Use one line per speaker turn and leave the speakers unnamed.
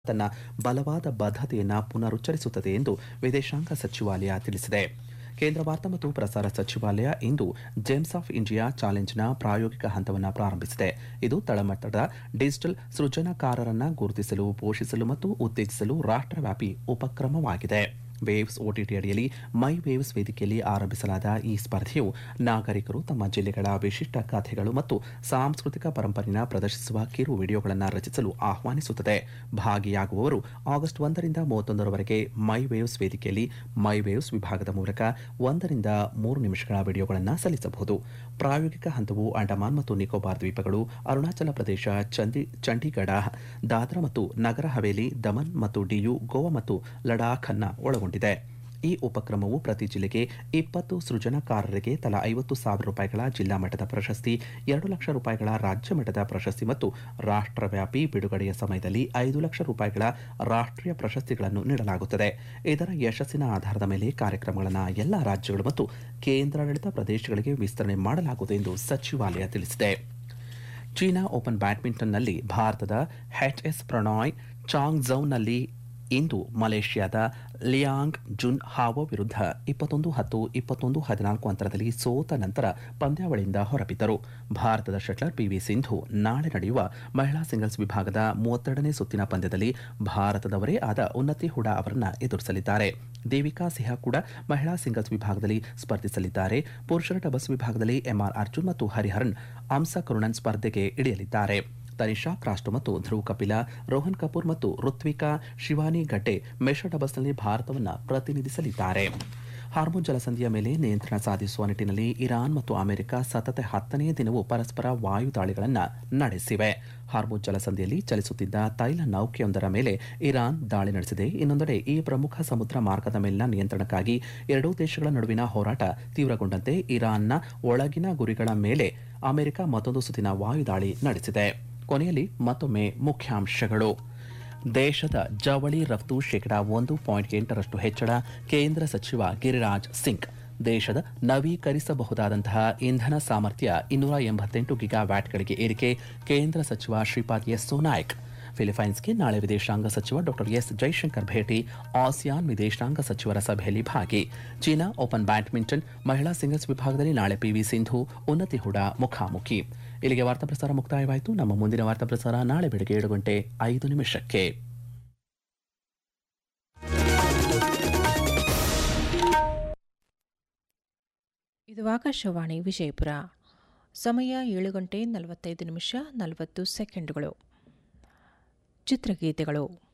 ತನ್ನ ಬಲವಾದ ಬದ್ಧತೆಯನ್ನು ಪುನರುಚ್ಚರಿಸುತ್ತದೆ ಎಂದು ವಿದೇಶಾಂಗ ಸಚಿವಾಲಯ ತಿಳಿಸಿದೆ ಕೇಂದ್ರ ವಾರ್ತಾ ಮತ್ತು ಪ್ರಸಾರ ಸಚಿವಾಲಯ ಇಂದು ಜೇಮ್ಸ್ ಆಫ್ ಇಂಡಿಯಾ ಚಾಲೆಂಜ್ನ ಪ್ರಾಯೋಗಿಕ ಹಂತವನ್ನು ಪ್ರಾರಂಭಿಸಿದೆ ಇದು ತಳಮಟ್ಟದ ಡಿಜಿಟಲ್ ಸೃಜನಕಾರರನ್ನು ಗುರುತಿಸಲು ಪೋಷಿಸಲು ಮತ್ತು ಉತ್ತೇಜಿಸಲು ರಾಷ್ಟ್ರವ್ಯಾಪಿ ಉಪಕ್ರಮವಾಗಿದೆ ವೇವ್ಸ್ ಓಟಿಟಿ ಅಡಿಯಲ್ಲಿ ಮೈ ವೇವ್ಸ್ ವೇದಿಕೆಯಲ್ಲಿ ಆರಂಭಿಸಲಾದ ಈ ಸ್ಪರ್ಧೆಯು ನಾಗರಿಕರು ತಮ್ಮ ಜಿಲ್ಲೆಗಳ ವಿಶಿಷ್ಟ ಕಥೆಗಳು ಮತ್ತು ಸಾಂಸ್ಕೃತಿಕ ಪರಂಪರೆಯನ್ನು ಪ್ರದರ್ಶಿಸುವ ಕಿರು ವಿಡಿಯೋಗಳನ್ನು ರಚಿಸಲು ಆಹ್ವಾನಿಸುತ್ತದೆ ಭಾಗಿಯಾಗುವವರು ಆಗಸ್ಟ್ ಒಂದರಿಂದ ಮೂವತ್ತೊಂದರವರೆಗೆ ಮೈ ವೇವ್ಸ್ ವೇದಿಕೆಯಲ್ಲಿ ಮೈ ವೇವ್ಸ್ ವಿಭಾಗದ ಮೂಲಕ ಒಂದರಿಂದ ಮೂರು ನಿಮಿಷಗಳ ವಿಡಿಯೋಗಳನ್ನು ಸಲ್ಲಿಸಬಹುದು ಪ್ರಾಯೋಗಿಕ ಹಂತವು ಅಂಡಮಾನ್ ಮತ್ತು ನಿಕೋಬಾರ್ ದ್ವೀಪಗಳು ಅರುಣಾಚಲ ಪ್ರದೇಶ ಚಂದಿ ಚಂಡೀಗಢ ದಾದ್ರಾ ಮತ್ತು ನಗರ ಹವೇಲಿ ದಮನ್ ಮತ್ತು ಡಿಯು ಗೋವಾ ಮತ್ತು ಲಡಾಖ್ ಅನ್ನ ಒಳಗೊಂಡಿದೆ ಈ ಉಪಕ್ರಮವು ಪ್ರತಿ ಜಿಲ್ಲೆಗೆ ಇಪ್ಪತ್ತು ಸೃಜನಕಾರರಿಗೆ ತಲಾ ಐವತ್ತು ಸಾವಿರ ರೂಪಾಯಿಗಳ ಜಿಲ್ಲಾ ಮಟ್ಟದ ಪ್ರಶಸ್ತಿ ಎರಡು ಲಕ್ಷ ರೂಪಾಯಿಗಳ ರಾಜ್ಯ ಮಟ್ಟದ ಪ್ರಶಸ್ತಿ ಮತ್ತು ರಾಷ್ಟ್ರವ್ಯಾಪಿ ಬಿಡುಗಡೆಯ ಸಮಯದಲ್ಲಿ ಐದು ಲಕ್ಷ ರೂಪಾಯಿಗಳ ರಾಷ್ಟ್ರೀಯ ಪ್ರಶಸ್ತಿಗಳನ್ನು ನೀಡಲಾಗುತ್ತದೆ ಇದರ ಯಶಸ್ಸಿನ ಆಧಾರದ ಮೇಲೆ ಕಾರ್ಯಕ್ರಮಗಳನ್ನು ಎಲ್ಲ ರಾಜ್ಯಗಳು ಮತ್ತು ಕೇಂದ್ರಾಡಳಿತ ಪ್ರದೇಶಗಳಿಗೆ ವಿಸ್ತರಣೆ ಮಾಡಲಾಗುವುದು ಎಂದು ಸಚಿವಾಲಯ ತಿಳಿಸಿದೆ ಚೀನಾ ಓಪನ್ ಬ್ಯಾಡ್ಮಿಂಟನ್ನಲ್ಲಿ ಭಾರತದ ಎಚ್ ಎಸ್ ಪ್ರಣಾಯ್ ಚಾಂಗ್ಝೌನಲ್ಲಿ ಇಂದು ಮಲೇಷ್ಯಾದ ಲಿಯಾಂಗ್ ಜುನ್ ಹಾವೋ ವಿರುದ್ಧ ಇಪ್ಪತ್ತೊಂದು ಹತ್ತು ಇಪ್ಪತ್ತೊಂದು ಹದಿನಾಲ್ಕು ಅಂತರದಲ್ಲಿ ಸೋತ ನಂತರ ಪಂದ್ಯಾವಳಿಯಿಂದ ಹೊರಬಿದ್ದರು ಭಾರತದ ಶಟ್ಲರ್ ಪಿವಿ ಸಿಂಧು ನಾಳೆ ನಡೆಯುವ ಮಹಿಳಾ ಸಿಂಗಲ್ಸ್ ವಿಭಾಗದ ಮೂವತ್ತೆರಡನೇ ಸುತ್ತಿನ ಪಂದ್ಯದಲ್ಲಿ ಭಾರತದವರೇ ಆದ ಉನ್ನತಿ ಹುಡಾ ಅವರನ್ನ ಎದುರಿಸಲಿದ್ದಾರೆ ದೇವಿಕಾ ಸಿಹಾ ಕೂಡ ಮಹಿಳಾ ಸಿಂಗಲ್ಸ್ ವಿಭಾಗದಲ್ಲಿ ಸ್ಪರ್ಧಿಸಲಿದ್ದಾರೆ ಪುರುಷರ ಡಬಲ್ಸ್ ವಿಭಾಗದಲ್ಲಿ ಎಂಆರ್ ಅರ್ಜುನ್ ಮತ್ತು ಹರಿಹರನ್ ಅಂಸ ಕರುಣನ್ ಸ್ಪರ್ಧೆಗೆ ಇಳಿಯಲಿದ್ದಾರೆ ತನಿಷಾ ಕ್ರಾಸ್ಟೋ ಮತ್ತು ಧ್ರುವ್ ಕಪಿಲ ರೋಹನ್ ಕಪೂರ್ ಮತ್ತು ಋತ್ವಿಕಾ ಶಿವಾನಿ ಗಡ್ಡೆ ಮೆಷ ಡಬಲ್ಸ್ನಲ್ಲಿ ಭಾರತವನ್ನು ಪ್ರತಿನಿಧಿಸಲಿದ್ದಾರೆ ಹಾರ್ಮೋನ್ ಜಲಸಂಧಿಯ ಮೇಲೆ ನಿಯಂತ್ರಣ ಸಾಧಿಸುವ ನಿಟ್ಟಿನಲ್ಲಿ ಇರಾನ್ ಮತ್ತು ಅಮೆರಿಕ ಸತತ ಹತ್ತನೇ ದಿನವೂ ಪರಸ್ಪರ ವಾಯು ದಾಳಿಗಳನ್ನು ನಡೆಸಿವೆ ಹಾರ್ಮೋನ್ ಜಲಸಂಧಿಯಲ್ಲಿ ಚಲಿಸುತ್ತಿದ್ದ ತೈಲ ನೌಕೆಯೊಂದರ ಮೇಲೆ ಇರಾನ್ ದಾಳಿ ನಡೆಸಿದೆ ಇನ್ನೊಂದೆಡೆ ಈ ಪ್ರಮುಖ ಸಮುದ್ರ ಮಾರ್ಗದ ಮೇಲಿನ ನಿಯಂತ್ರಣಕ್ಕಾಗಿ ಎರಡೂ ದೇಶಗಳ ನಡುವಿನ ಹೋರಾಟ ತೀವ್ರಗೊಂಡಂತೆ ಇರಾನ್ನ ಒಳಗಿನ ಗುರಿಗಳ ಮೇಲೆ ಅಮೆರಿಕ ಮತ್ತೊಂದು ಸುತ್ತಿನ ವಾಯು ದಾಳಿ ನಡೆಸಿದೆ ಕೊನೆಯಲ್ಲಿ ಮತ್ತೊಮ್ಮೆ ಮುಖ್ಯಾಂಶಗಳು ದೇಶದ ಜವಳಿ ರಫ್ತು ಶೇಕಡಾ ಒಂದು ಪಾಯಿಂಟ್ ಎಂಟರಷ್ಟು ಹೆಚ್ಚಳ ಕೇಂದ್ರ ಸಚಿವ ಗಿರಿರಾಜ್ ಸಿಂಗ್ ದೇಶದ ನವೀಕರಿಸಬಹುದಾದಂತಹ ಇಂಧನ ಸಾಮರ್ಥ್ಯ ಇನ್ನೂರ ಎಂಬತ್ತೆಂಟು ಗಿಗಾ ವ್ಯಾಟ್ಗಳಿಗೆ ಏರಿಕೆ ಕೇಂದ್ರ ಸಚಿವ ಶ್ರೀಪಾದ್ ಯೆಸ್ಸೋ ನಾಯ್ಕ್ ಫಿಲಿಪೈನ್ಸ್ಗೆ ನಾಳೆ ವಿದೇಶಾಂಗ ಸಚಿವ ಡಾಕ್ಟರ್ ಎಸ್ ಜೈಶಂಕರ್ ಭೇಟಿ ಆಸಿಯಾನ್ ವಿದೇಶಾಂಗ ಸಚಿವರ ಸಭೆಯಲ್ಲಿ ಭಾಗಿ ಚೀನಾ ಓಪನ್ ಬ್ಯಾಡ್ಮಿಂಟನ್ ಮಹಿಳಾ ಸಿಂಗಲ್ಸ್ ವಿಭಾಗದಲ್ಲಿ ನಾಳೆ ಪಿವಿ ಸಿಂಧು ಉನ್ನತಿ ಹುಡಾ ಮುಖಾಮುಖಿ ಇಲ್ಲಿಗೆ ವಾರ್ತಾ ಪ್ರಸಾರ ಮುಕ್ತಾಯವಾಯಿತು ನಮ್ಮ ಮುಂದಿನ ವಾರ್ತಾ ಪ್ರಸಾರ ನಾಳೆ ಬೆಳಗ್ಗೆ ಏಳು ಗಂಟೆ ಐದು ನಿಮಿಷಕ್ಕೆ
ಇದು ಆಕಾಶವಾಣಿ ವಿಜಯಪುರ ಸಮಯ ಏಳು ಗಂಟೆ ನಲವತ್ತೈದು ನಿಮಿಷ ನಲವತ್ತು ಸೆಕೆಂಡುಗಳು ಚಿತ್ರಗೀತೆಗಳು